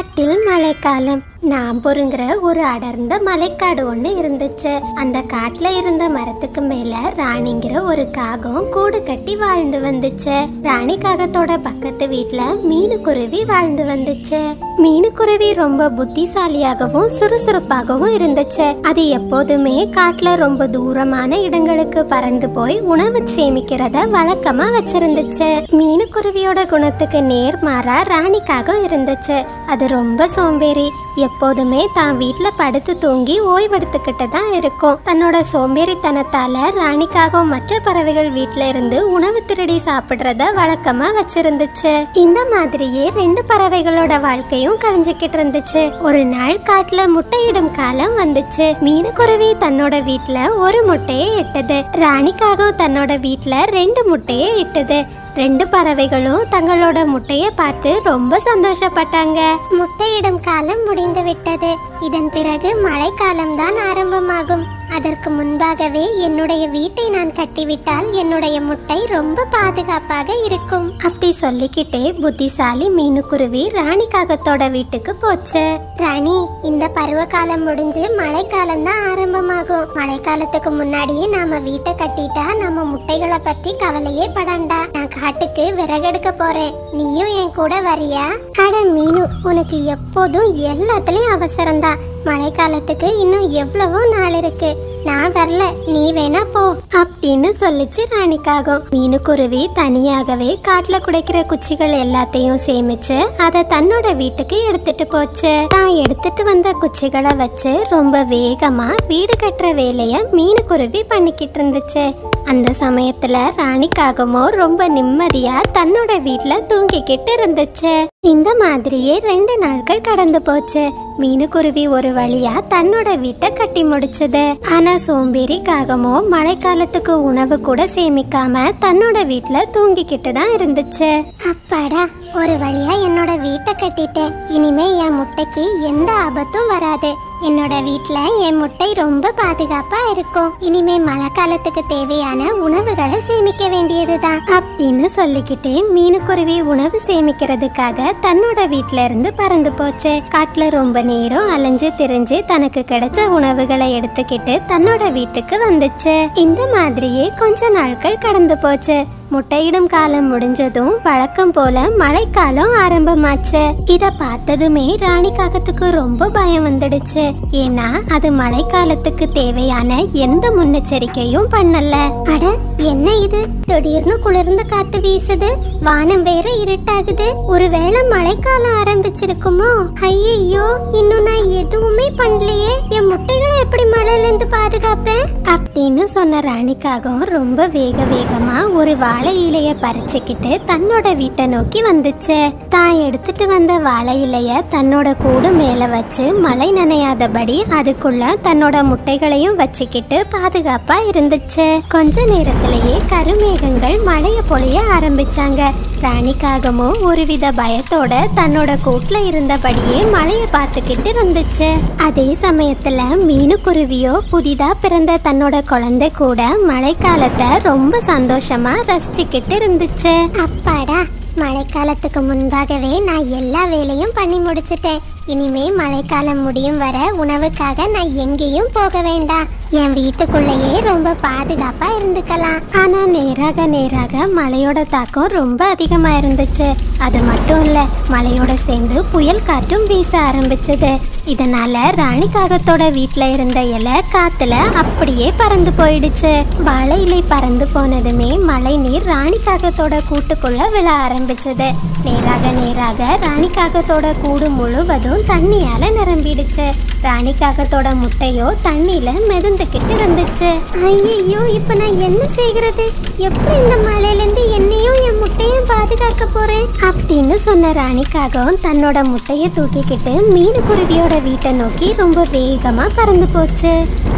காட்டில் மழைக்காலம் நாம்பூருங்கிற ஒரு அடர்ந்த மலைக்காடு ஒன்று இருந்துச்சு அந்த காட்டுல இருந்த மரத்துக்கு மேல ராணிங்கிற ஒரு காகம் கூடு கட்டி வாழ்ந்து வந்துச்சு ராணி காகத்தோட பக்கத்து வீட்ல மீனுக்குருவி வாழ்ந்து வந்துச்சு மீனுக்குருவி ரொம்ப புத்திசாலியாகவும் சுறுசுறுப்பாகவும் இருந்துச்சு அது எப்போதுமே காட்டுல ரொம்ப தூரமான இடங்களுக்கு பறந்து போய் உணவு சேமிக்கிறத வழக்கமா வச்சிருந்துச்சு மீனுக்குருவியோட குணத்துக்கு நேர்மாறா ராணிக்காகம் இருந்துச்சு அது ரொம்ப சோம்பேறி எப்போதுமே தான் வீட்ல படுத்து தூங்கி ஓய்வெடுத்துக்கிட்டு தான் இருக்கும் தன்னோட சோம்பேறித்தனத்தால ராணிக்காகவும் மற்ற பறவைகள் வீட்ல இருந்து உணவு திருடி சாப்பிடுறத வழக்கமா வச்சிருந்துச்சு இந்த மாதிரியே ரெண்டு பறவைகளோட வாழ்க்கையும் கழிஞ்சுக்கிட்டு இருந்துச்சு ஒரு நாள் காட்டுல முட்டையிடும் காலம் வந்துச்சு மீனுக்குருவி தன்னோட வீட்ல ஒரு முட்டையை இட்டது ராணிக்காகவும் தன்னோட வீட்ல ரெண்டு முட்டையை இட்டது ரெண்டு பறவைகளும் தங்களோட முட்டையை பார்த்து ரொம்ப சந்தோஷப்பட்டாங்க முட்டையிடும் காலம் முடிந்து விட்டது இதன் பிறகு மழைக்காலம் தான் ஆரம்பமாகும் அதற்கு முன்பாகவே என்னுடைய வீட்டை நான் கட்டிவிட்டால் என்னுடைய முட்டை ரொம்ப பாதுகாப்பாக இருக்கும் அப்படி சொல்லிக்கிட்டே புத்திசாலி மீனுக்குருவி ராணி காகத்தோட வீட்டுக்கு போச்சு ராணி இந்த பருவகாலம் முடிஞ்சு மழைக்காலம் தான் ஆரம்பமாகும் மழைக்காலத்துக்கு முன்னாடியே நாம வீட்டை கட்டிட்டா நம்ம முட்டைகளை பற்றி கவலையே படாண்டா நான் காட்டுக்கு விறகெடுக்க போறேன் நீயும் என் கூட வரியா அட மீனு உனக்கு எப்போதும் எல்லாத்துலயும் அவசரம்தான் மழைக்காலத்துக்கு இன்னும் எவ்வளவோ நாள் இருக்கு நான் வரல நீ வேணா போ அப்படின்னு சொல்லிச்சு ராணிக்காகும் மீனுக்குருவி தனியாகவே காட்டுல குடைக்கிற குச்சிகள் எல்லாத்தையும் சேமிச்சு அதை தன்னோட வீட்டுக்கு எடுத்துட்டு போச்சு தான் எடுத்துட்டு வந்த குச்சிகளை வச்சு ரொம்ப வேகமா வீடு கட்டுற வேலைய மீனுக்குருவி பண்ணிக்கிட்டு இருந்துச்சு அந்த சமயத்துல ராணிக்காகமோ ரொம்ப நிம்மதியா தன்னோட வீட்ல தூங்கிக்கிட்டு இருந்துச்சு இந்த மாதிரியே ரெண்டு நாட்கள் கடந்து போச்சு மீனுக்குருவி ஒரு வழியா தன்னோட வீட்டை கட்டி முடிச்சது ஆனா சோம்பேறி காகமோ மழைக்காலத்துக்கு உணவு கூட சேமிக்காம தன்னோட வீட்ல தூங்கிக்கிட்டு தான் இருந்துச்சு அப்பாடா ஒரு வழியா என்னோட வீட்டை கட்டிட்டேன் இனிமே என் முட்டைக்கு எந்த ஆபத்தும் வராது என்னோட வீட்ல என் முட்டை ரொம்ப பாதுகாப்பா இருக்கும் இனிமே மழை காலத்துக்கு தேவையான உணவுகளை சேமிக்க வேண்டியதுதான் அப்படின்னு சொல்லிக்கிட்டே மீனுக்குருவி உணவு சேமிக்கிறதுக்காக தன்னோட வீட்ல இருந்து பறந்து போச்சு காட்டுல ரொம்ப நேரம் அலைஞ்சு திரிஞ்சு தனக்கு கிடைச்ச உணவுகளை எடுத்துக்கிட்டு தன்னோட வீட்டுக்கு வந்துச்சு இந்த மாதிரியே கொஞ்ச நாட்கள் கடந்து போச்சு முட்டையிடும் காலம் முடிஞ்சதும் வழக்கம் போல மழைக்காலம் ஆரம்பமாச்சு இத பார்த்ததுமே ராணி காகத்துக்கு ரொம்ப பயம் வந்துடுச்சு ஏன்னா அது மழைக்காலத்துக்கு தேவையான எந்த முன்னெச்சரிக்கையும் பண்ணல அட என்ன இது திடீர்னு குளிர்ந்த காத்து வீசுது வானம் வேற இருட்டாகுது ஒருவேளை மழைக்காலம் ஆரம்பிச்சிருக்குமோ ஐயோ இன்னும் நான் எதுவுமே பண்ணலையே என் முட்டைகளை எப்படி மழையில இருந்து பாதுகாப்பேன் அப்படின்னு சொன்ன ராணிக்காகவும் ரொம்ப வேக வேகமா ஒரு வாழை இலைய பறிச்சுக்கிட்டு தன்னோட வீட்டை நோக்கி வந்துச்சு தான் எடுத்துட்டு வந்த வாழை இலைய தன்னோட கூடு மேல வச்சு மழை நனையாதபடி அதுக்குள்ள தன்னோட முட்டைகளையும் வச்சுக்கிட்டு பாதுகாப்பா இருந்துச்சு கொஞ்ச நேரத்திலேயே கருமேகங்கள் மழைய பொழிய ஆரம்பிச்சாங்க ராணிக்காகமும் ஒருவித பயத்தோட தன்னோட கூட்டுல இருந்தபடியே மழைய பார்த்துக்கிட்டு இருந்துச்சு அதே சமயத்துல மீனுக்குருவியோ புதிதா பிறந்த தன்னோட குழந்தை கூட மழைக்காலத்தை ரொம்ப சந்தோஷமா ரசிச்சுக்கிட்டு இருந்துச்சு அப்பாடா மழைக்காலத்துக்கு முன்பாகவே நான் எல்லா வேலையும் பண்ணி முடிச்சிட்டேன் இனிமே மழைக்காலம் முடியும் வர உணவுக்காக நான் எங்கேயும் போக வேண்டாம் என் வீட்டுக்குள்ளேயே ரொம்ப பாதுகாப்பா இருந்துக்கலாம் ஆனா நேராக நேராக மழையோட தாக்கம் ரொம்ப அதிகமா இருந்துச்சு அது மட்டும் இல்ல மழையோட சேர்ந்து புயல் காற்றும் வீச ஆரம்பிச்சது இதனால ராணி காகத்தோட வீட்ல இருந்த இலை காத்துல அப்படியே பறந்து போயிடுச்சு வாழை இலை பறந்து போனதுமே மழை நீர் ராணி காகத்தோட கூட்டுக்குள்ள விழ ஆரம்பிச்சது நேராக நேராக ராணி காகத்தோட கூடு முழுவதும் தண்ணியால நிரம்பிடுச்சு ராணி காகத்தோட முட்டையோ தண்ணியில மிதந்துக்கிட்டு இருந்துச்சு ஐயோ இப்ப நான் என்ன செய்கிறது எப்படி இந்த மழையில இருந்து என்னையும் என் முட்டையும் பாதுகாக்க போறேன் அப்படின்னு சொன்ன ராணிக்காகவும் தன்னோட முட்டையை தூக்கிக்கிட்டு மீனுக்குருவியோட வீட்டை நோக்கி ரொம்ப வேகமா பறந்து போச்சு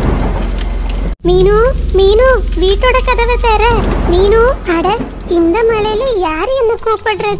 மீனு மீனு வீட்டோட கதவை தர மீனு அட இந்த மழையில யார் என்ன கூப்பிடுறது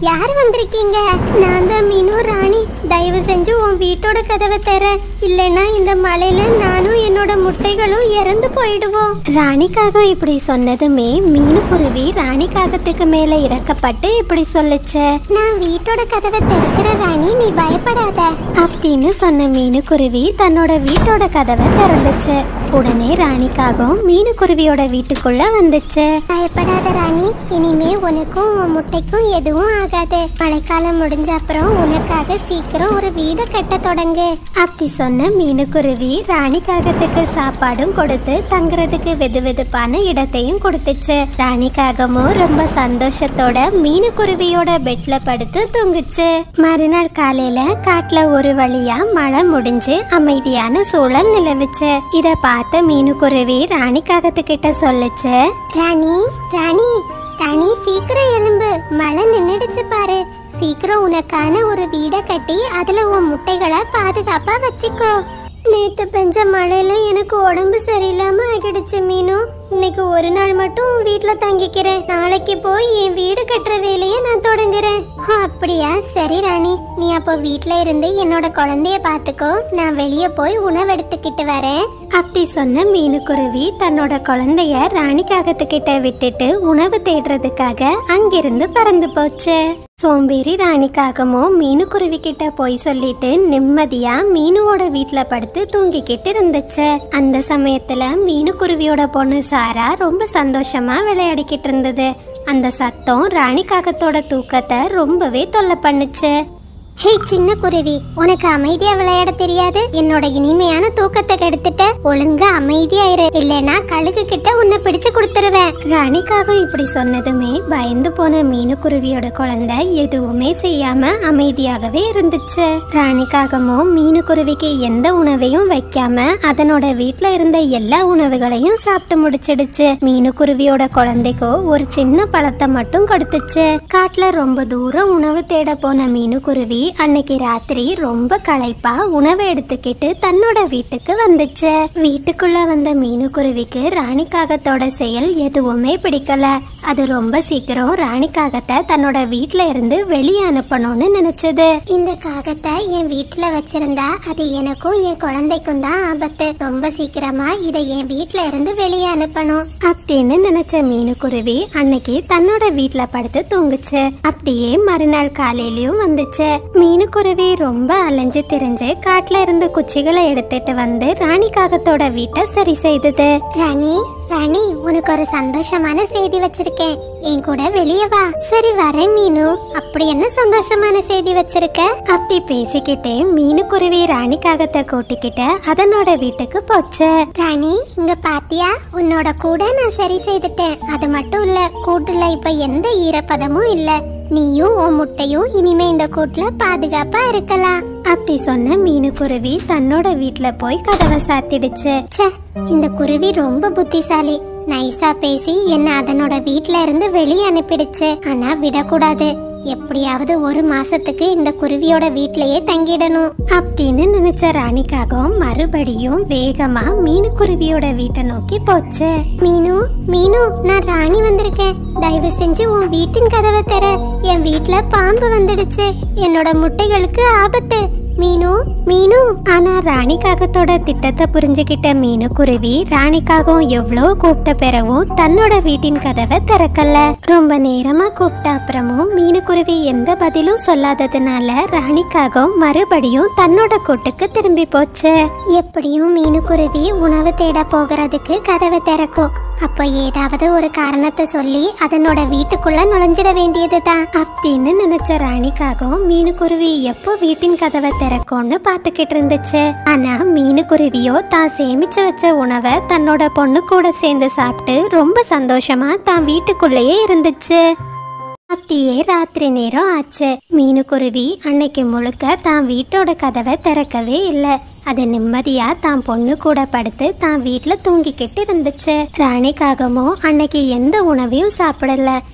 யார் வந்திருக்கீங்க நான் தான் மீனு ராணி தயவு செஞ்சு உன் வீட்டோட கதவை தர இல்லைன்னா இந்த மலையில நானும் என்னோட முட்டைகளும் இறந்து போயிடுவோம் ராணிக்காக இப்படி சொன்னதுமே மீனு குருவி ராணிக்காகத்துக்கு மேல இறக்கப்பட்டு இப்படி சொல்லுச்சு நான் வீட்டோட கதவை திறக்கிற ராணி நீ பயப்படாத அப்படின்னு சொன்ன மீனு குருவி தன்னோட வீட்டோட கதவை திறந்துச்சு உடனே ராணிக்காகவும் மீனு குருவியோட வீட்டுக்குள்ள வந்துச்சு பயப்படாத ராணி இனிமே உனக்கும் உன் முட்டைக்கும் எதுவும் ஆகாது மழைக்காலம் முடிஞ்ச அப்புறம் உனக்காக சீக்கிரம் ஒரு வீடு கட்ட தொடங்கு அப்படி சொன்ன மீனுக்குருவி ராணிக்காகத்துக்கு சாப்பாடும் கொடுத்து தங்குறதுக்கு வெது வெதுப்பான இடத்தையும் கொடுத்துச்சு ராணிக்காகமும் ரொம்ப சந்தோஷத்தோட மீனுக்குருவியோட பெட்ல படுத்து தூங்குச்சு மறுநாள் காலையில காட்டுல ஒரு வழியா மழை முடிஞ்சு அமைதியான சூழல் நிலவுச்சு இத பார்த்த மீனுக்குருவி ராணிக்காகத்துக்கிட்ட சொல்லுச்சு ராணி ராணி ராணி சீக்கிரம் எழும்பு மழை நின்னுடுச்சு பாரு சீக்கிரம் உனக்கான ஒரு வீடை கட்டி அதுல உன் முட்டைகளை பாதுகாப்பா வச்சுக்கோ நேத்து பெஞ்ச மழையில எனக்கு உடம்பு சரியில்லாம ஆகிடுச்சு மீனு இன்னைக்கு ஒரு நாள் மட்டும் உன் வீட்ல தங்கிக்கிறேன் நாளைக்கு போய் என் வீடு கட்டுற வேலையை நான் தொடங்குறேன் ஓ, அப்படியா சரி ராணி நீ அப்போ வீட்ல இருந்து என்னோட குழந்தைய பாத்துக்கோ நான் வெளியே போய் உணவு எடுத்துக்கிட்டு வரேன் அப்படி சொன்ன மீனுக்குருவி தன்னோட குழந்தைய ராணிக்காகத்துக்கிட்ட விட்டுட்டு உணவு தேடுறதுக்காக அங்கிருந்து பறந்து போச்சு சோம்பேறி ராணிக்காகமும் மீனுக்குருவி கிட்ட போய் சொல்லிட்டு நிம்மதியா மீனுவோட வீட்ல படுத்து தூங்கிக்கிட்டு இருந்துச்சு அந்த சமயத்துல மீனுக்குருவியோட பொண்ணு சாரா ரொம்ப சந்தோஷமா விளையாடிக்கிட்டு இருந்தது அந்த சத்தம் ராணிக்காகத்தோட தூக்கத்தை ரொம்பவே தொல்லை பண்ணுச்சு ஹே சின்ன குருவி உனக்கு அமைதியா விளையாட தெரியாது என்னோட இனிமையான தூக்கத்தை கெடுத்துட்ட ஒழுங்கா அமைதியா இரு இல்லைன்னா கழுகு கிட்ட உன்னை பிடிச்சு கொடுத்துருவேன் ராணிக்காக இப்படி சொன்னதுமே பயந்து போன மீனுக்குருவியோட குழந்தை எதுவுமே செய்யாம அமைதியாகவே இருந்துச்சு ராணிக்காகமும் மீனுக்குருவிக்கு எந்த உணவையும் வைக்காம அதனோட வீட்ல இருந்த எல்லா உணவுகளையும் சாப்பிட்டு முடிச்சிடுச்சு மீனுக்குருவியோட குழந்தைக்கோ ஒரு சின்ன பழத்தை மட்டும் கொடுத்துச்சு காட்டுல ரொம்ப தூரம் உணவு தேட போன மீனுக்குருவி அன்னைக்கு ராத்திரி ரொம்ப களைப்பா உணவை எடுத்துக்கிட்டு தன்னோட வீட்டுக்கு வந்துச்சு வீட்டுக்குள்ள வந்த மீனுக்குருவிக்கு ராணிக்காகத்தோட செயல் எதுவுமே பிடிக்கல அது ரொம்ப சீக்கிரம் ராணிக்காகத்தை தன்னோட வீட்ல இருந்து வெளியே அனுப்பணும்னு நினைச்சது இந்த காகத்தை என் வீட்ல வச்சிருந்தா அது எனக்கும் என் குழந்தைக்கும் தான் ஆபத்து ரொம்ப சீக்கிரமா இதை என் வீட்ல இருந்து வெளியே அனுப்பணும் அப்படின்னு நினைச்ச மீனுக்குருவி அன்னைக்கு தன்னோட வீட்ல படுத்து தூங்குச்சு அப்படியே மறுநாள் காலையிலயும் வந்துச்சு மீனுக்குருவி ரொம்ப அலைஞ்சு திரிஞ்சு காட்டுல இருந்து குச்சிகளை எடுத்துட்டு வந்து ராணி காகத்தோட வீட்டை சரி செய்தது ராணி ராணி உனக்கு ஒரு சந்தோஷமான செய்தி வச்சிருக்கேன் என் கூட வெளியே வா சரி வரேன் மீனு அப்படி என்ன சந்தோஷமான செய்தி வச்சிருக்க அப்படி பேசிக்கிட்டே மீனுக்குருவி ராணி காகத்தை கூட்டிக்கிட்ட அதனோட வீட்டுக்கு போச்சு ராணி இங்க பாத்தியா உன்னோட கூட நான் சரி செய்துட்டேன் அது மட்டும் இல்ல கூட்டுல இப்ப எந்த ஈரப்பதமும் இல்ல நீயும் உன் முட்டையும் இனிமே இந்த கூட்டுல பாதுகாப்பா இருக்கலாம் அப்படி சொன்ன மீனுக்குருவி தன்னோட வீட்ல போய் கதவை சாத்திடுச்சு ச்சே இந்த குருவி ரொம்ப புத்திசாலி நைஸா பேசி என்ன அதனோட வீட்ல இருந்து வெளியே அனுப்பிடுச்சு ஆனா விடக்கூடாது எப்படியாவது ஒரு மாசத்துக்கு இந்த குருவியோட வீட்லயே தங்கிடணும் அப்படின்னு நினைச்ச ராணிக்காகவும் மறுபடியும் வேகமா மீனு குருவியோட வீட்டை நோக்கி போச்சு மீனு மீனு நான் ராணி வந்திருக்கேன் தயவு செஞ்சு உன் வீட்டின் கதவை தர என் வீட்ல பாம்பு வந்துடுச்சு என்னோட முட்டைகளுக்கு ஆபத்து மீனு மீனு ஆனா ராணிக்காகத்தோட திட்டத்தை புரிஞ்சுக்கிட்ட மீனு குருவி ராணிக்காகவும் எவ்வளோ கூப்பிட்ட பிறவும் தன்னோட வீட்டின் கதவை திறக்கல ரொம்ப நேரமா கூப்பிட்ட அப்புறமும் மீனு குருவி எந்த பதிலும் சொல்லாததுனால ராணிக்காகவும் மறுபடியும் தன்னோட கூட்டுக்கு திரும்பி போச்சு எப்படியும் மீனு குருவி உணவு தேட போகிறதுக்கு கதவை திறக்கும் அப்போ ஏதாவது ஒரு காரணத்தை சொல்லி அதனோட வீட்டுக்குள்ள நுழைஞ்சிட வேண்டியதுதான் அப்படின்னு நினைச்ச ராணிக்காகவும் மீனுக்குருவி எப்போ வீட்டின் கதவை திறக்கும்னு பார்த்துக்கிட்டு இருந்துச்சு ஆனா மீனுக்குருவியோ தான் சேமிச்சு வச்ச உணவை தன்னோட பொண்ணு கூட சேர்ந்து சாப்பிட்டு ரொம்ப சந்தோஷமா தான் வீட்டுக்குள்ளேயே இருந்துச்சு அப்படியே ராத்திரி நேரம் ஆச்சு மீனுக்குருவி அன்னைக்கு முழுக்க தான் வீட்டோட கதவை திறக்கவே இல்லை அது நிம்மதியா தான் பொண்ணு கூட படுத்து தான் வீட்ல தூங்கிக்கிட்டு இருந்துச்சு ராணிக்காகமோ அன்னைக்கு எந்த உணவையும் சாப்பிடல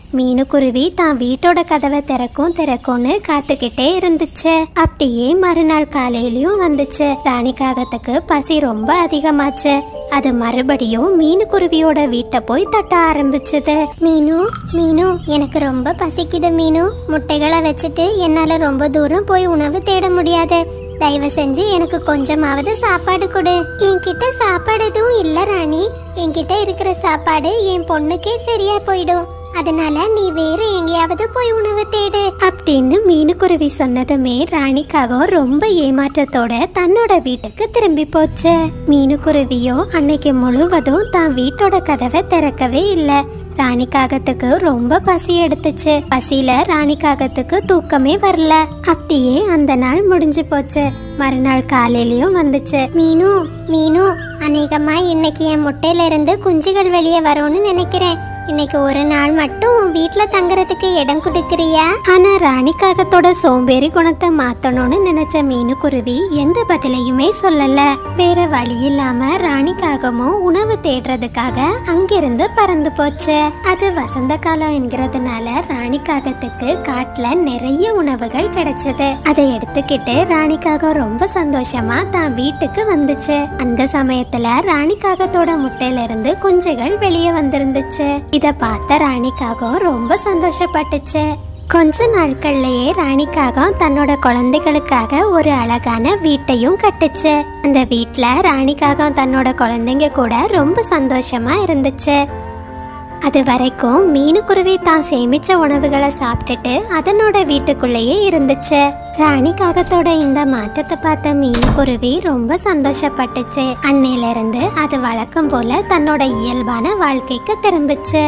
மீனுக்குருவி தான் வீட்டோட கதவை திறக்கும் திறக்கும்னு காத்துக்கிட்டே இருந்துச்சு அப்படியே மறுநாள் காலையிலயும் வந்துச்சு ராணிக்காகத்துக்கு பசி ரொம்ப அதிகமாச்சு அது மறுபடியும் மீனுக்குருவியோட வீட்டை போய் தட்ட ஆரம்பிச்சது மீனு மீனு எனக்கு ரொம்ப பசிக்குது மீனு முட்டைகளை வச்சுட்டு என்னால ரொம்ப தூரம் போய் உணவு தேட முடியாது தயவு செஞ்சு எனக்கு கொஞ்சமாவது சாப்பாடு கொடு என்கிட்ட சாப்பாடு எதுவும் இல்ல ராணி என்கிட்ட இருக்கிற சாப்பாடு என் பொண்ணுக்கே சரியா போயிடும் அதனால நீ வேற எங்கேயாவது போய் உணவு தேடு அப்படின்னு மீனுக்குருவி சொன்னதுமே ராணிக்காக ரொம்ப ஏமாற்றத்தோட தன்னோட வீட்டுக்கு திரும்பி போச்சு மீனுக்குருவியோ அன்னைக்கு முழுவதும் தான் வீட்டோட கதவை திறக்கவே இல்லை ராணிக்காகத்துக்கு ரொம்ப பசி எடுத்துச்சு பசியில ராணிக்காகத்துக்கு தூக்கமே வரல அப்படியே அந்த நாள் முடிஞ்சு போச்சு மறுநாள் காலையிலயும் வந்துச்சு மீனு மீனு அநேகமா இன்னைக்கு என் முட்டையில இருந்து குஞ்சுகள் வெளியே வரும்னு நினைக்கிறேன் இன்னைக்கு ஒரு நாள் மட்டும் உன் வீட்ல தங்குறதுக்கு இடம் கொடுக்கறியா ஆனா ராணிக்காகத்தோட சோம்பேறி குணத்தை மாத்தணும்னு நினைச்ச மீனுக்குருவி எந்த பதிலையுமே சொல்லல வேற வழி இல்லாம ராணிக்காகமும் உணவு தேடுறதுக்காக அங்கிருந்து பறந்து போச்சு அது வசந்த காலம் என்கிறதுனால ராணிக்காகத்துக்கு காட்டுல நிறைய உணவுகள் கிடைச்சது அதை எடுத்துக்கிட்டு ராணிக்காக ரொம்ப சந்தோஷமா தான் வீட்டுக்கு வந்துச்சு அந்த சமயத்துல ராணிக்காகத்தோட முட்டையில இருந்து குஞ்சுகள் வெளியே வந்திருந்துச்சு இத பார்த்த ராணிக்காகம் ரொம்ப சந்தோஷப்பட்டுச்சு கொஞ்ச நாட்கள்லயே ராணிக்காகம் தன்னோட குழந்தைகளுக்காக ஒரு அழகான வீட்டையும் கட்டுச்சு அந்த வீட்ல ராணிக்காகம் தன்னோட குழந்தைங்க கூட ரொம்ப சந்தோஷமா இருந்துச்சு அது வரைக்கும் மீனுக்குருவி தான் சேமிச்ச உணவுகளை சாப்பிட்டுட்டு அதனோட வீட்டுக்குள்ளேயே இருந்துச்சு ராணி காகத்தோட இந்த மாற்றத்தை பார்த்த மீனுக்குருவி ரொம்ப சந்தோஷப்பட்டுச்சு அன்னையில இருந்து அது வழக்கம் போல தன்னோட இயல்பான வாழ்க்கைக்கு திரும்பிச்சு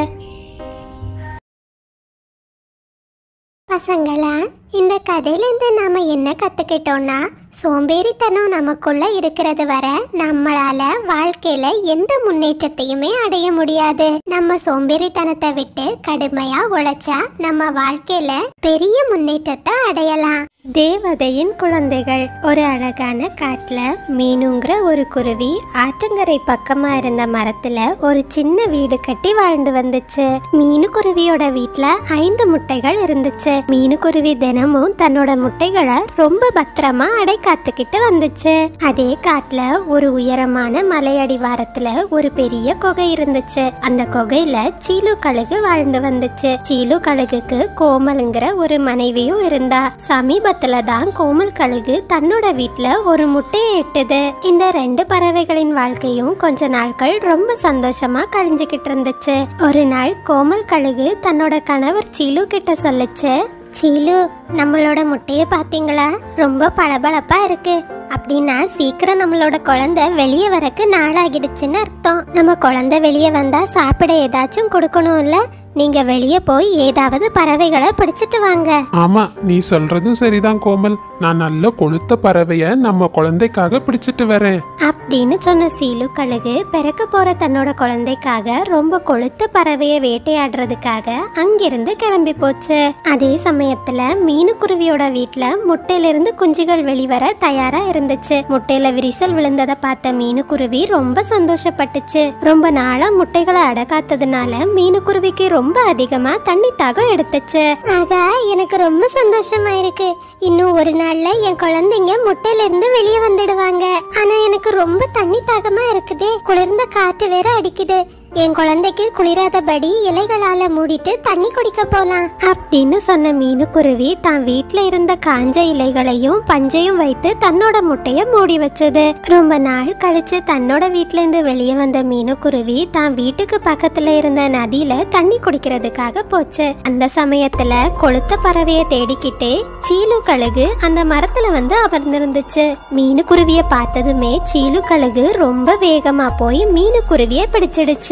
பசங்களா இந்த கதையிலேருந்து நாம என்ன கத்துக்கிட்டோம்னா சோம்பேறித்தனம் நமக்குள்ள இருக்கிறது வர நம்மளால வாழ்க்கையில எந்த முன்னேற்றத்தையுமே அடைய முடியாது நம்ம சோம்பேறித்தனத்தை விட்டு கடுமையா உழைச்சா நம்ம வாழ்க்கையில பெரிய முன்னேற்றத்தை அடையலாம் தேவதையின் குழந்தைகள் ஒரு அழகான காட்டுல மீனுங்கிற ஒரு குருவி ஆற்றங்கரை பக்கமா இருந்த மரத்துல ஒரு சின்ன வீடு கட்டி வாழ்ந்து வந்துச்சு மீனு குருவியோட வீட்ல ஐந்து முட்டைகள் இருந்துச்சு மீனு குருவி தினமும் தன்னோட முட்டைகளை ரொம்ப பத்திரமா அடை காத்துக்கிட்டு வந்துச்சு அதே காட்டுல ஒரு உயரமான மலை அடிவாரத்துல ஒரு பெரிய குகை இருந்துச்சு அந்த குகையில சீலு கழுகு வாழ்ந்து வந்துச்சு சீலு கழுகுக்கு கோமலுங்கிற ஒரு மனைவியும் இருந்தா சமீபத்துல தான் கோமல் கழுகு தன்னோட வீட்ல ஒரு முட்டையை இட்டுது இந்த ரெண்டு பறவைகளின் வாழ்க்கையும் கொஞ்ச நாட்கள் ரொம்ப சந்தோஷமா கழிஞ்சுக்கிட்டு இருந்துச்சு ஒரு நாள் கோமல் கழுகு தன்னோட கணவர் சீலு கிட்ட சொல்லுச்சு சீலு நம்மளோட முட்டைய பாத்தீங்களா ரொம்ப பளபளப்பா இருக்கு அப்படின்னா சீக்கிரம் நம்மளோட குழந்தை வெளியே வரக்கு நாளாகிடுச்சுன்னு அர்த்தம் நம்ம குழந்தை வெளியே வந்தா சாப்பிட ஏதாச்சும் கொடுக்கணும்ல நீங்க வெளியே போய் ஏதாவது பறவைகளை பிடிச்சிட்டு வாங்க ஆமா நீ சொல்றதும் சரிதான் கோமல் நான் நல்ல கொளுத்த பறவைய நம்ம குழந்தைக்காக பிடிச்சிட்டு வரேன் அப்படின்னு சொன்ன சீலு கழுகு பிறக்க போற தன்னோட குழந்தைக்காக ரொம்ப கொளுத்த பறவையை வேட்டையாடுறதுக்காக அங்கிருந்து கிளம்பி போச்சு அதே சமயத்துல மீனுக்குருவியோட வீட்ல முட்டையில இருந்து குஞ்சுகள் வெளிவர தயாரா இருந்துச்சு முட்டையில விரிசல் விழுந்ததை பார்த்த மீனுக்குருவி ரொம்ப சந்தோஷப்பட்டுச்சு ரொம்ப நாளா முட்டைகளை அடக்காத்ததுனால மீனுக்குருவிக்கு ரொம்ப அதிகமா தண்ணி தாகம் எடுத்துச்சு ஆகா எனக்கு ரொம்ப சந்தோஷமா இருக்கு இன்னும் ஒரு நாள்ல என் குழந்தைங்க முட்டையில இருந்து வெளியே வந்துடுவாங்க ஆனா எனக்கு ரொம்ப தண்ணி தாகமா இருக்குதே குளிர்ந்த காற்று வேற அடிக்குது என் குழந்தைக்கு குளிராதபடி இலைகளால மூடிட்டு தண்ணி குடிக்க போலாம் அப்படின்னு சொன்ன மீனுக்குருவி தான் வீட்ல இருந்த காஞ்ச இலைகளையும் பஞ்சையும் வைத்து தன்னோட முட்டைய மூடி வச்சது ரொம்ப நாள் கழிச்சு தன்னோட வீட்ல இருந்து வெளியே வந்த மீனுக்குருவி தான் வீட்டுக்கு பக்கத்துல இருந்த நதியில தண்ணி குடிக்கிறதுக்காக போச்சு அந்த சமயத்துல கொளுத்த பறவைய தேடிக்கிட்டே சீலு கழுகு அந்த மரத்துல வந்து அமர்ந்திருந்துச்சு மீனுக்குருவிய பார்த்ததுமே சீலு கழுகு ரொம்ப வேகமா போய் மீனுக்குருவிய பிடிச்சிடுச்சு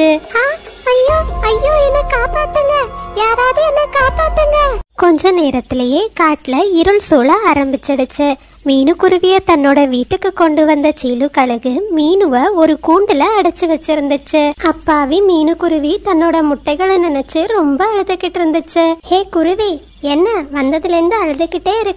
ஐயோ ஐயோ என்ன காப்பாத்துங்க யாராவது என்ன காப்பாத்துங்க கொஞ்ச நேரத்திலேயே காட்டுல இருள் சூழ ஆரம்பிச்சிடுச்சு மீனுக்குருவிய தன்னோட வீட்டுக்கு கொண்டு வந்த சீலு கழுகு மீனுவ ஒரு கூண்டுல அடைச்சு வச்சிருந்துச்சு அப்பாவி மீனுக்குருவி தன்னோட முட்டைகளை நினைச்சு ரொம்ப அழுதுகிட்டு இருந்துச்சு ஹே குருவி என்ன வந்ததுல இருந்து அழுதுகிட்டே இருக்க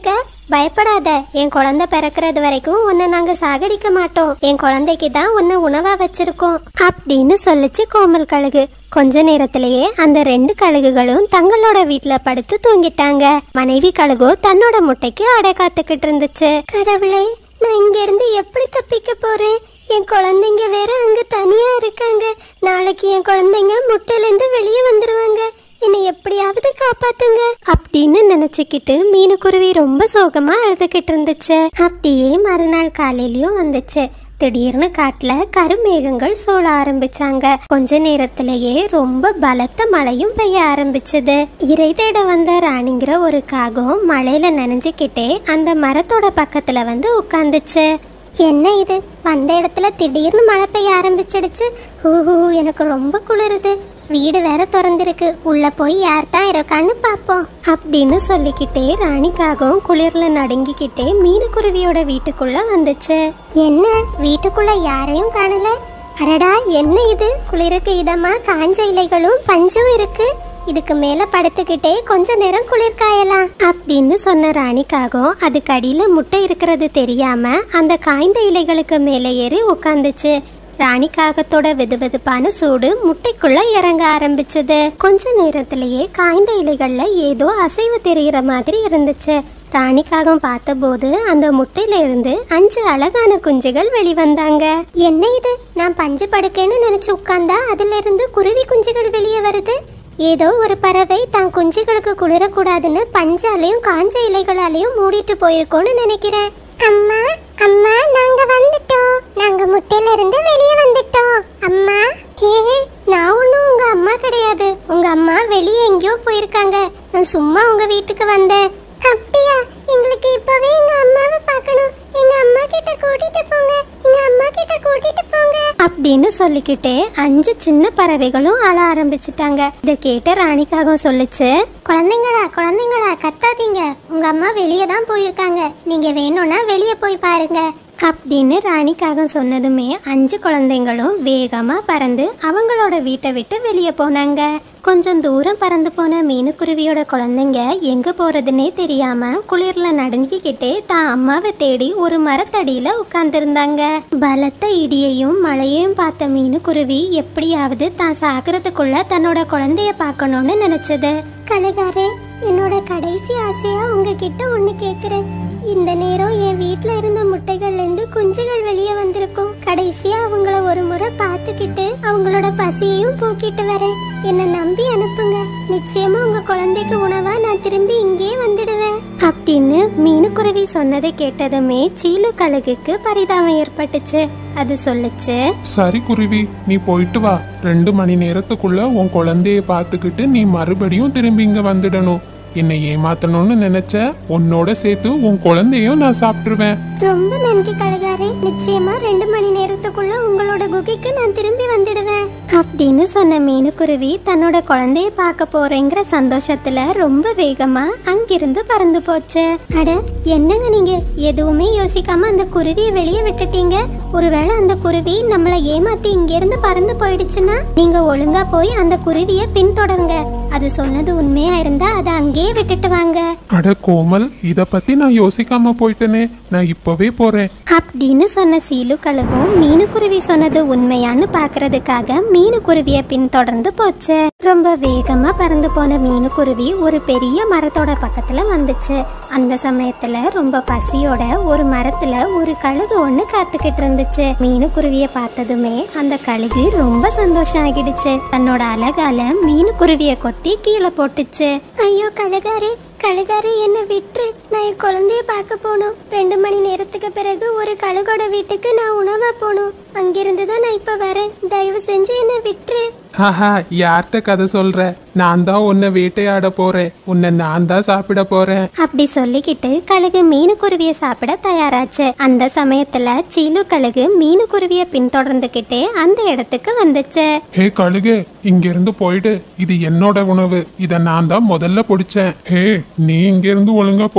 பயப்படாத என் குழந்தை பிறக்கிறது வரைக்கும் உன்னை நாங்க சாகடிக்க மாட்டோம் என் குழந்தைக்கு தான் உன்னை உணவா வச்சிருக்கோம் அப்படின்னு சொல்லிச்சு கோமல் கழுகு கொஞ்ச நேரத்திலேயே அந்த ரெண்டு கழுகுகளும் தங்களோட வீட்ல படுத்து தூங்கிட்டாங்க மனைவி கழுகோ தன்னோட முட்டைக்கு அடை காத்துக்கிட்டு இருந்துச்சு கடவுளே நான் இங்க இருந்து எப்படி தப்பிக்க போறேன் என் குழந்தைங்க வேற அங்க தனியா இருக்காங்க நாளைக்கு என் குழந்தைங்க முட்டையில இருந்து வெளியே வந்துருவாங்க என்னை எப்படியாவது காப்பாத்துங்க அப்படின்னு நினைச்சுக்கிட்டு மீனுக்குருவி ரொம்ப சோகமா அழுதுகிட்டு இருந்துச்சு அப்படியே மறுநாள் காலையிலயும் வந்துச்சு திடீர்னு காட்டுல கருமேகங்கள் சூழ ஆரம்பிச்சாங்க கொஞ்ச நேரத்திலேயே ரொம்ப பலத்த மழையும் பெய்ய ஆரம்பிச்சது இறை தேட வந்த ராணிங்கிற ஒரு காகம் மழையில நனைஞ்சுக்கிட்டே அந்த மரத்தோட பக்கத்துல வந்து உட்காந்துச்சு என்ன இது வந்த இடத்துல திடீர்னு மழை பெய்ய ஆரம்பிச்சிடுச்சு ஹூஹூ எனக்கு ரொம்ப குளிருது வீடு வேற திறந்திருக்கு உள்ள போய் யார் தான் இருக்கான்னு பார்ப்போம் அப்படின்னு சொல்லிக்கிட்டே ராணிக்காகவும் குளிர்ல நடுங்கிக்கிட்டே மீனுக்குருவியோட வீட்டுக்குள்ள வந்துச்சு என்ன வீட்டுக்குள்ள யாரையும் காணல அடடா என்ன இது குளிருக்கு இதமா காஞ்ச இலைகளும் பஞ்சும் இருக்கு இதுக்கு மேல படுத்துக்கிட்டே கொஞ்ச நேரம் குளிர் காயலாம் அப்படின்னு சொன்ன ராணிக்காகவும் அதுக்கு அடியில முட்டை இருக்கிறது தெரியாம அந்த காய்ந்த இலைகளுக்கு மேலே ஏறி உட்காந்துச்சு ராணிக்காகத்தோட வெதுவெதுப்பான சூடு முட்டைக்குள்ள இறங்க ஆரம்பிச்சது கொஞ்ச நேரத்திலேயே காய்ந்த இலைகள்ல ஏதோ அசைவு தெரிகிற மாதிரி இருந்துச்சு ராணிக்காகம் பார்த்தபோது அந்த முட்டையில இருந்து அஞ்சு அழகான குஞ்சுகள் வெளிவந்தாங்க என்ன இது நான் பஞ்சு படுக்கைன்னு நினைச்சு உட்கார்ந்தா அதுல இருந்து குருவி குஞ்சுகள் வெளியே வருது ஏதோ ஒரு பறவை தான் குஞ்சுகளுக்கு குளிரக்கூடாதுன்னு பஞ்சாலையும் காஞ்ச இலைகளாலையும் மூடிட்டு போயிருக்கோன்னு நினைக்கிறேன் அம்மா அம்மா நாங்க வந்துட்டோம் நாங்க முட்டையில இருந்து வெளியே வந்துட்டோம் அம்மா ஹே நான் ஒன்றும் உங்க அம்மா கிடையாது உங்க அம்மா வெளியே எங்கேயோ போயிருக்காங்க நான் சும்மா உங்க வீட்டுக்கு வந்தேன் அப்படியா எங்களுக்கு இப்பவே எங்க அம்மாவை பார்க்கணும் எங்க அம்மா கிட்ட கூட்டிட்டு போங்க எங்க அம்மா கிட்ட கூட்டிட்டு போங்க அப்படின்னு சொல்லிக்கிட்டே அஞ்சு சின்ன பறவைகளும் அழ ஆரம்பிச்சிட்டாங்க இதை கேட்ட ராணிக்காகவும் சொல்லுச்சு குழந்தைங்களா குழந்தைங்களா கத்தாதீங்க உங்க அம்மா வெளியே தான் போயிருக்காங்க நீங்க வேணும்னா வெளியே போய் பாருங்க அப்படின்னு ராணிக்காகம் சொன்னதுமே அஞ்சு குழந்தைங்களும் வேகமா பறந்து அவங்களோட வீட்டை விட்டு வெளியே போனாங்க கொஞ்சம் தூரம் பறந்து போன மீனுக்குருவியோட குழந்தைங்க எங்க போறதுன்னே தெரியாம குளிர்ல நடுங்கிக்கிட்டே தான் அம்மாவை தேடி ஒரு மரத்தடியில உட்கார்ந்திருந்தாங்க பலத்த இடியையும் மழையையும் பார்த்த மீனுக்குருவி எப்படியாவது தான் சாகிறதுக்குள்ள தன்னோட குழந்தைய பார்க்கணும்னு நினைச்சது கலகாரே என்னோட கடைசி ஆசையா உங்ககிட்ட ஒண்ணு கேக்குறேன் இந்த நேரம் என் வீட்ல இருந்த முட்டைகள்ல இருந்து குஞ்சுகள் வெளியே வந்திருக்கும் கடைசியா அவங்கள ஒரு முறை பார்த்துக்கிட்டு அவங்களோட பசியையும் போக்கிட்டு வரேன் என்ன நம்பி அனுப்புங்க நிச்சயமா உங்க குழந்தைக்கு உணவா நான் திரும்பி இங்கே வந்துடுவேன் அப்படின்னு மீனுக்குருவி சொன்னதை கேட்டதுமே சீலு கழுகுக்கு பரிதாபம் ஏற்பட்டுச்சு அது சொல்லுச்சு சரி குருவி நீ போயிட்டு வா ரெண்டு மணி நேரத்துக்குள்ள உன் குழந்தைய பார்த்துக்கிட்டு நீ மறுபடியும் திரும்பி இங்க வந்துடணும் என்னை ஏமாத்தணும்னு நினைச்ச உன்னோட சேர்த்து உன் குழந்தையும் நான் சாப்பிட்டுருவேன் ரொம்ப நன்றி கழுகாரே நிச்சயமா ரெண்டு மணி நேரத்துக்குள்ள உங்களோட குகைக்கு நான் திரும்பி வந்துடுவேன் அப்படின்னு சொன்ன மீனுக்குருவி தன்னோட குழந்தைய பார்க்க போறேங்கிற சந்தோஷத்துல ரொம்ப வேகமா அங்கிருந்து பறந்து போச்சு அட என்னங்க நீங்க எதுவுமே யோசிக்காம அந்த குருவியை வெளியே விட்டுட்டீங்க ஒருவேளை அந்த குருவி நம்மளை ஏமாத்தி இங்க இருந்து பறந்து போயிடுச்சுன்னா நீங்க ஒழுங்கா போய் அந்த குருவியை பின்தொடருங்க அது சொன்னது உண்மையா இருந்தா அதை அங்கேயே விட்டுட்டு வாங்க அட கோமல் இத பத்தி நான் யோசிக்காம போயிட்டேனே நான் இப்பவே போறேன் அப்படின்னு சொன்ன சீலு கழுகும் மீனுக்குருவி சொன்னது உண்மையான்னு பார்க்கறதுக்காக மீனுக்குருவியை பின்தொடர்ந்து போச்சு ரொம்ப வேகமா பறந்து போன மீனுக்குருவி ஒரு பெரிய மரத்தோட பக்கத்துல வந்துச்சு அந்த சமயத்துல ரொம்ப பசியோட ஒரு மரத்துல ஒரு கழுகு ஒண்ணு காத்துக்கிட்டு இருந்துச்சு மீனுக்குருவிய பார்த்ததுமே அந்த கழுகு ரொம்ப சந்தோஷம் ஆகிடுச்சு தன்னோட அழகால மீனுக்குருவிய கொத்தி கீழே போட்டுச்சு ஐயோ கழுகாரே கழுகாரு என்ன விட்டுரு நான் என் குழந்தைய பார்க்க போகணும் ரெண்டு மணி நேரத்துக்கு பிறகு ஒரு கழுகோட வீட்டுக்கு நான் உணவா போகணும் அங்கிருந்து தான் நான் இப்ப வரேன் தயவு செஞ்சு என்ன விட்டுரு ஹாஹா யார்கிட்ட கதை சொல்ற நான் தான் உன்னை வேட்டையாட போறேன் உன்னை நான் தான் சாப்பிட போறேன் அப்படி சொல்லிக்கிட்டு கழுகு மீனுக்குருவியை சாப்பிட தயாராச்சு அந்த சமயத்துல சீலு கழுகு மீனுக்குருவியை பின்தொடர்ந்துகிட்டே அந்த இடத்துக்கு வந்துச்சு ஹே கழுகு இங்க இருந்து போயிடு இது என்னோட உணவு இத நான் தான் முதல்ல பிடிச்சேன் ஹே நீ இங்க இருந்து ஒழுங்கா போயிடு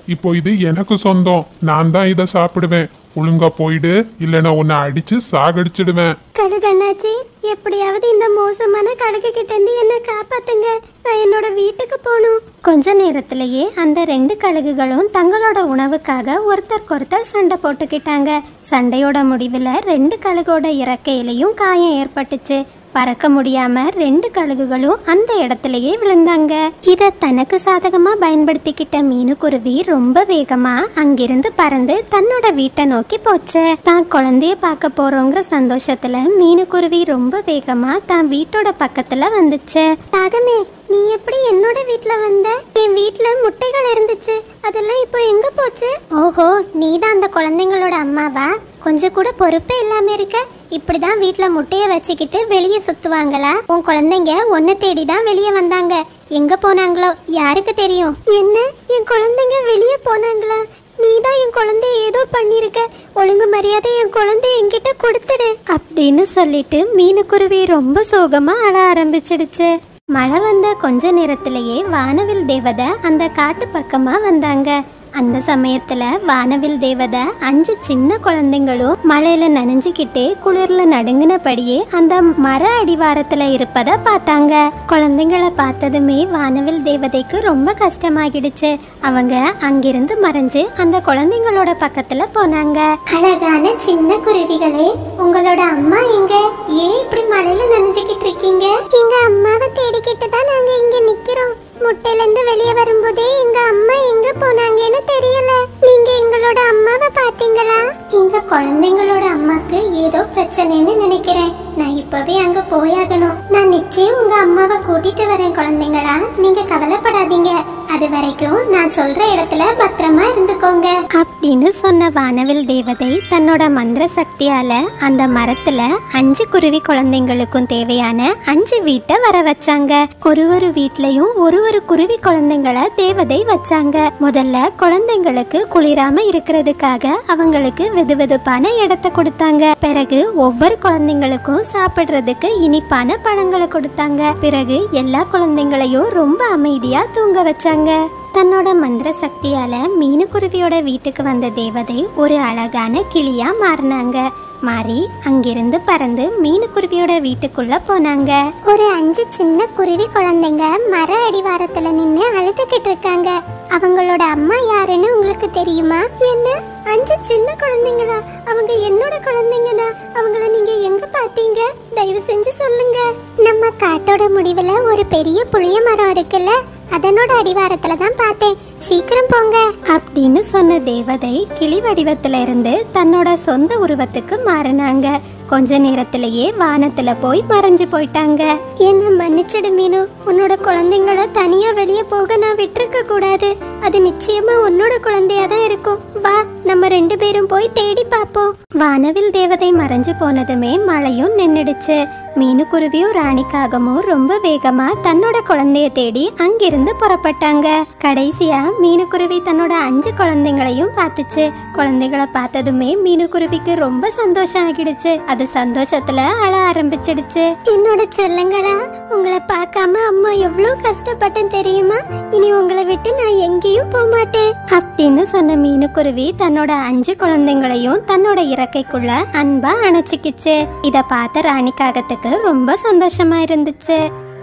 இப்போ இது எனக்கு சொந்தம் நான் தான் இதை சாப்பிடுவேன் ஒழுங்கா போயிடு இல்லைன்னா உன்னை அடிச்சு சாகடிச்சிடுவேன் கழுகண்ணாச்சி எப்படியாவது இந்த மோசமான கழுகு கிட்ட இருந்து என்ன காப்பாத்துங்க நான் என்னோட வீட்டுக்கு போகணும் கொஞ்ச நேரத்திலேயே அந்த ரெண்டு கழுகுகளும் தங்களோட உணவுக்காக ஒருத்தருக்கொருத்தர் சண்டை போட்டுக்கிட்டாங்க சண்டையோட முடிவில் ரெண்டு கழுகோட இறக்கையிலையும் காயம் ஏற்பட்டுச்சு பறக்க முடியாம ரெண்டு கழுகுகளும் அந்த இடத்துலயே விழுந்தாங்க இத தனக்கு சாதகமா பயன்படுத்திக்கிட்ட மீனுக்குருவி ரொம்ப வேகமா அங்கிருந்து பறந்து தன்னோட வீட்டை நோக்கி போச்சு தான் குழந்தைய பார்க்க போறோங்கிற சந்தோஷத்துல மீனுக்குருவி ரொம்ப வேகமா தான் வீட்டோட பக்கத்துல வந்துச்சு தாகமே நீ எப்படி என்னோட வீட்ல வந்த என் வீட்ல முட்டைகள் இருந்துச்சு அதெல்லாம் இப்போ எங்க போச்சு ஓஹோ நீ தான் அந்த குழந்தைங்களோட அம்மாவா கொஞ்சம் கூட பொறுப்பே இல்லாம இருக்க இப்படிதான் வீட்ல முட்டைய வச்சுக்கிட்டு வெளியே சுத்துவாங்களா உன் குழந்தைங்க உன்னை தேடி தான் வெளியே வந்தாங்க எங்க போனாங்களோ யாருக்கு தெரியும் என்ன என் குழந்தைங்க வெளியே போனாங்களா நீ தான் என் குழந்தைய ஏதோ பண்ணிருக்க ஒழுங்கு மரியாதை என் குழந்தைய என்கிட்ட கொடுத்துடு அப்படின்னு சொல்லிட்டு மீனுக்குருவி ரொம்ப சோகமா அழ ஆரம்பிச்சிடுச்சு மழை வந்த கொஞ்ச நேரத்திலேயே வானவில் தேவதை அந்த காட்டு பக்கமா வந்தாங்க அந்த சமயத்துல வானவில் தேவதை அஞ்சு சின்ன குழந்தைங்களும் மழையில நனைஞ்சுக்கிட்டே குளிர்ல நடுங்கினபடியே அந்த மர அடிவாரத்துல இருப்பத பார்த்தாங்க குழந்தைங்கள பார்த்ததுமே வானவில் தேவதைக்கு ரொம்ப கஷ்டமாகிடுச்சு அவங்க அங்கிருந்து மறைஞ்சு அந்த குழந்தைங்களோட பக்கத்துல போனாங்க அழகான சின்ன குருவிகளே உங்களோட அம்மா எங்க ஏன் இப்படி மழையில நனைஞ்சுக்கிட்டு இருக்கீங்க எங்க அம்மாவை தேடிக்கிட்டு தான் நாங்க இங்க நிக்கிறோம் முட்டையில இருந்து வெளியே வரும்போதே எங்க அம்மா எங்க போனாங்கன்னு தெரியல நீங்க எங்களோட அம்மாவை பாத்தீங்களா எங்க குழந்தைங்களோட அம்மாக்கு ஏதோ பிரச்சனைன்னு நினைக்கிறேன் நான் இப்பவே அங்க போயாகணும் நான் நிச்சயம் உங்க அம்மாவை கூட்டிட்டு வரேன் குழந்தைங்களா நீங்க கவலைப்படாதீங்க அது வரைக்கும் நான் சொல்ற இடத்துல பத்திரமா இருந்துக்கோங்க அப்படின்னு சொன்ன வானவில் தேவதை தன்னோட மந்திர சக்தியால அந்த மரத்துல அஞ்சு குருவி குழந்தைங்களுக்கும் தேவையான அஞ்சு வீட்டை வர வச்சாங்க ஒரு ஒரு வீட்லயும் ஒரு ஒரு குருவி குழந்தைங்களை தேவதை வச்சாங்க முதல்ல குழந்தைங்களுக்கு குளிராம இருக்கிறதுக்காக அவங்களுக்கு வெது வெதுப்பான இடத்த கொடுத்தாங்க பிறகு ஒவ்வொரு குழந்தைங்களுக்கும் சாப்பிடுறதுக்கு இனிப்பான பழங்களை கொடுத்தாங்க பிறகு எல்லா குழந்தைங்களையும் ரொம்ப அமைதியா தூங்க வச்சாங்க தன்னோட மந்திர சக்தியால மீனுக்குருவியோட வீட்டுக்கு வந்த தேவதை ஒரு அழகான கிளியா மாறினாங்க மாறி அங்கிருந்து பறந்து மீனுக்குருவியோட வீட்டுக்குள்ள போனாங்க ஒரு அஞ்சு சின்ன குருவி குழந்தைங்க மர அடிவாரத்துல நின்னு அழுதுகிட்டு இருக்காங்க அவங்களோட அம்மா யாருன்னு உங்களுக்கு தெரியுமா என்ன அஞ்சு சின்ன குழந்தைங்களா அவங்க என்னோட குழந்தைங்க தான் அவங்கள நீங்க எங்க பாத்தீங்க தயவு செஞ்சு சொல்லுங்க நம்ம காட்டோட முடிவுல ஒரு பெரிய புளிய மரம் இருக்குல்ல அதனோட அடிவாரத்துல தான் பார்த்தேன் சீக்கிரம் போங்க அப்படின்னு சொன்ன தேவதை கிளி வடிவத்துல இருந்து தன்னோட சொந்த உருவத்துக்கு மாறினாங்க கொஞ்ச நேரத்திலேயே வானத்துல போய் மறைஞ்சு போயிட்டாங்க என்ன மன்னிச்சிடு மீனு உன்னோட குழந்தைங்கள தனியா வெளியே போக நான் விட்டுருக்க கூடாது அது நிச்சயமா உன்னோட குழந்தையா தான் இருக்கும் வா நம்ம ரெண்டு பேரும் போய் தேடி பார்ப்போம் வானவில் தேவதை மறைஞ்சு போனதுமே மழையும் நின்னுடுச்சு மீனுக்குருவியும் ராணிக்காகமும் ரொம்ப வேகமா தன்னோட குழந்தைய தேடி அங்கிருந்து புறப்பட்டாங்க கடைசியா மீனுக்குருவி தன்னோட அஞ்சு குழந்தைங்களையும் பார்த்துச்சு குழந்தைகளை பார்த்ததுமே மீனுக்குருவிக்கு ரொம்ப சந்தோஷம் ஆகிடுச்சு அது சந்தோஷத்துல அழ ஆரம்பிச்சிடுச்சு என்னோட செல்லங்களா உங்களை பார்க்காம அம்மா எவ்வளவு கஷ்டப்பட்டேன் தெரியுமா இனி உங்களை விட்டு நான் எங்கேயும் போக மாட்டேன் அப்படின்னு சொன்ன மீனுக்குருவி தன்னோட அஞ்சு குழந்தைங்களையும் தன்னோட இறக்கைக்குள்ள அன்பா அணைச்சிக்கிச்சு இத பார்த்த ராணிக்காகத்துக்கு ரொம்ப சந்தோஷமா இருந்துச்சு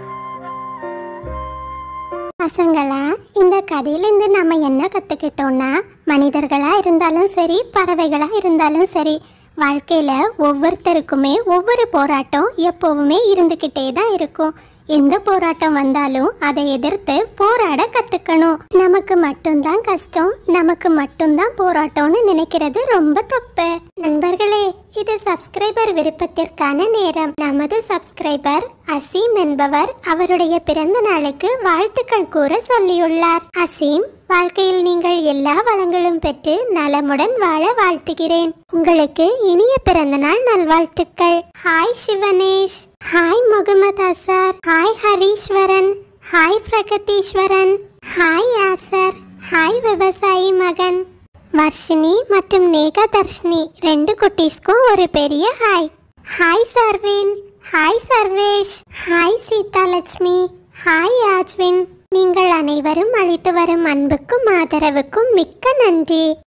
பசங்களா இந்த கதையிலேருந்து நம்ம என்ன கற்றுக்கிட்டோம்னா மனிதர்களா இருந்தாலும் சரி பறவைகளா இருந்தாலும் சரி வாழ்க்கையில ஒவ்வொருத்தருக்குமே ஒவ்வொரு போராட்டம் எப்பவுமே இருந்துக்கிட்டே தான் இருக்கும் எந்த போராட்டம் வந்தாலும் அதை எதிர்த்து போராட கத்துக்கணும் நமக்கு மட்டும்தான் கஷ்டம் நமக்கு மட்டும்தான் போராட்டம்னு நினைக்கிறது ரொம்ப தப்பு நண்பர்களே இது சப்ஸ்கிரைபர் விருப்பத்திற்கான நேரம் நமது சப்ஸ்கிரைபர் அசீம் என்பவர் அவருடைய பிறந்த நாளுக்கு வாழ்த்துக்கள் கூற சொல்லியுள்ளார் அசீம் வாழ்க்கையில் நீங்கள் எல்லா வளங்களும் பெற்று நலமுடன் வாழ வாழ்த்துகிறேன் உங்களுக்கு இனிய பிறந்த நாள் நல்வாழ்த்துக்கள் hi Sivanesh hi Mohammed Azhar hi Hariswaran hi Pragatheeswaran hi Yasar hi விவசாயி மகன் வர்ஷினி மற்றும் நேகா தர்ஷினி ரெண்டு குட்டீஸ்க்கும் ஒரு பெரிய hi hi Sarvin hi Sarvesh hi Seetha Lakshmi hi Yajvin நீங்கள் அனைவரும் அளித்து வரும் அன்புக்கும் ஆதரவுக்கும் மிக்க நன்றி